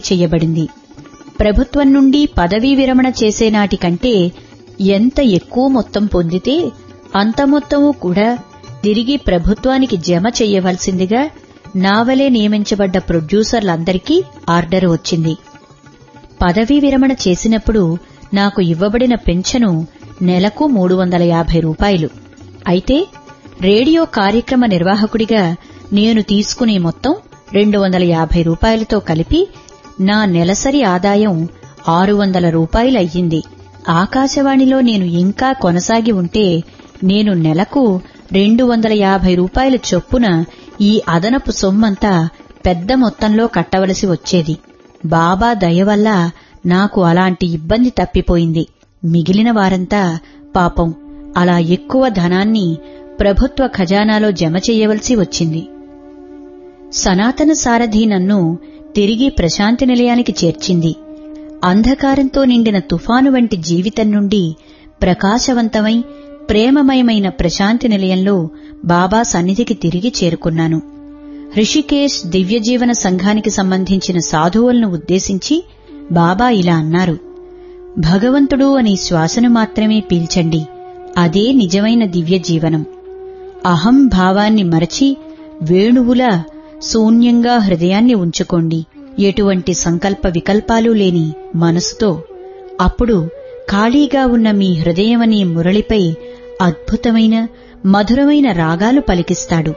చెయ్యబడింది ప్రభుత్వం నుండి పదవీ విరమణ చేసే నాటి కంటే ఎంత ఎక్కువ మొత్తం పొందితే అంత మొత్తము కూడా తిరిగి ప్రభుత్వానికి జమ చెయ్యవలసిందిగా నావలే నియమించబడ్డ ప్రొడ్యూసర్లందరికీ ఆర్డర్ వచ్చింది పదవీ విరమణ చేసినప్పుడు నాకు ఇవ్వబడిన పెన్షను నెలకు మూడు వందల యాభై రూపాయలు అయితే రేడియో కార్యక్రమ నిర్వాహకుడిగా నేను తీసుకునే మొత్తం రెండు వందల యాభై రూపాయలతో కలిపి నా నెలసరి ఆదాయం ఆరు వందల రూపాయలయ్యింది ఆకాశవాణిలో నేను ఇంకా కొనసాగి ఉంటే నేను నెలకు రెండు వందల యాభై రూపాయల చొప్పున ఈ అదనపు సొమ్మంతా పెద్ద మొత్తంలో కట్టవలసి వచ్చేది బాబా దయ వల్ల నాకు అలాంటి ఇబ్బంది తప్పిపోయింది మిగిలిన వారంతా పాపం అలా ఎక్కువ ధనాన్ని ప్రభుత్వ ఖజానాలో జమ చెయ్యవలసి వచ్చింది సనాతన సారథి నన్ను తిరిగి ప్రశాంతి నిలయానికి చేర్చింది అంధకారంతో నిండిన తుఫాను వంటి జీవితం నుండి ప్రకాశవంతమై ప్రేమమయమైన ప్రశాంతి నిలయంలో బాబా సన్నిధికి తిరిగి చేరుకున్నాను రిషికేశ్ దివ్యజీవన సంఘానికి సంబంధించిన సాధువులను ఉద్దేశించి బాబా ఇలా అన్నారు భగవంతుడు అని శ్వాసను మాత్రమే పీల్చండి అదే నిజమైన దివ్య జీవనం అహం భావాన్ని మరచి వేణువులా శూన్యంగా హృదయాన్ని ఉంచుకోండి ఎటువంటి సంకల్ప వికల్పాలు లేని మనసుతో అప్పుడు ఖాళీగా ఉన్న మీ హృదయమనే మురళిపై అద్భుతమైన మధురమైన రాగాలు పలికిస్తాడు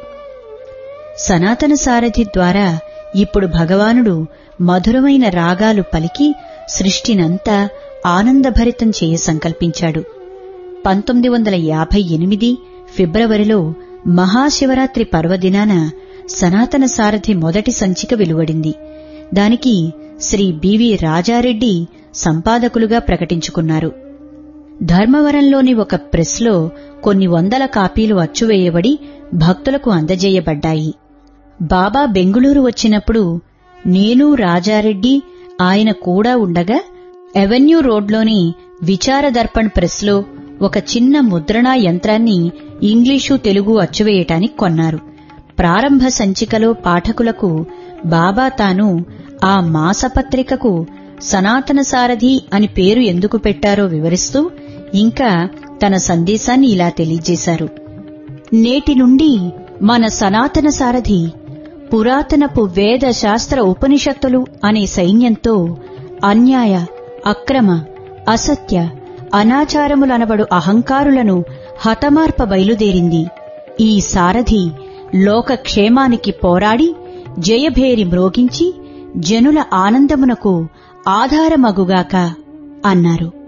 సనాతన సారథి ద్వారా ఇప్పుడు భగవానుడు మధురమైన రాగాలు పలికి సృష్టినంతా ఆనందభరితం చేయ సంకల్పించాడు పంతొమ్మిది వందల యాభై ఎనిమిది ఫిబ్రవరిలో మహాశివరాత్రి పర్వదినాన సనాతన సారథి మొదటి సంచిక వెలువడింది దానికి శ్రీ బివి రాజారెడ్డి సంపాదకులుగా ప్రకటించుకున్నారు ధర్మవరంలోని ఒక ప్రెస్లో కొన్ని వందల కాపీలు అచ్చువేయబడి భక్తులకు అందజేయబడ్డాయి బాబా బెంగుళూరు వచ్చినప్పుడు నేను రాజారెడ్డి ఆయన కూడా ఉండగా ఎవెన్యూ రోడ్లోని విచార దర్పణ్ ప్రెస్లో ఒక చిన్న ముద్రణా యంత్రాన్ని ఇంగ్లీషు తెలుగు అచ్చువేయటానికి కొన్నారు ప్రారంభ సంచికలో పాఠకులకు బాబా తాను ఆ మాసపత్రికకు సనాతన సారథి అని పేరు ఎందుకు పెట్టారో వివరిస్తూ ఇంకా తన సందేశాన్ని ఇలా తెలియజేశారు నేటి నుండి మన సనాతన సారథి పురాతనపు వేద శాస్త్ర ఉపనిషత్తులు అనే సైన్యంతో అన్యాయ అక్రమ అసత్య అనాచారములనబడు అహంకారులను హతమార్ప బయలుదేరింది ఈ సారథి లోకక్షేమానికి పోరాడి జయభేరి మ్రోగించి జనుల ఆనందమునకు ఆధారమగుగాక అన్నారు